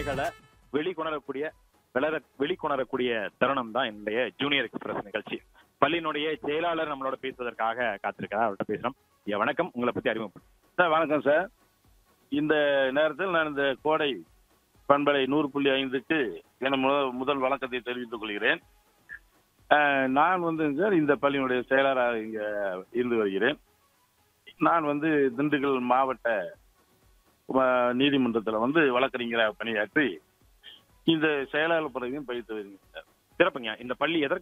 உண்மைகளை வெளிக்கொணரக்கூடிய விளர வெளிக்கொணரக்கூடிய தருணம் தான் என்னுடைய ஜூனியர் எக்ஸ்பிரஸ் நிகழ்ச்சி பள்ளியினுடைய செயலாளர் நம்மளோட பேசுவதற்காக காத்திருக்கிறார் அவர்கிட்ட பேசுறோம் ஐயா வணக்கம் உங்களை பத்தி அறிமுகம் சார் வணக்கம் சார் இந்த நேரத்தில் நான் இந்த கோடை பண்பலை நூறு புள்ளி ஐந்துக்கு என முதல் முதல் வணக்கத்தை தெரிவித்துக் கொள்கிறேன் அஹ், நான் வந்து சார் இந்த பள்ளியினுடைய செயலராக இங்க இருந்து வருகிறேன் நான் வந்து திண்டுக்கல் மாவட்ட அஹ், நீதிமன்றத்தில் வந்து வழக்கறிஞராக பணியாற்றி இந்த செயலாளர் பதவியும் பயிற்று வருகிறேன் சார் சிறப்புங்க இந்த பள்ளி எதற்கு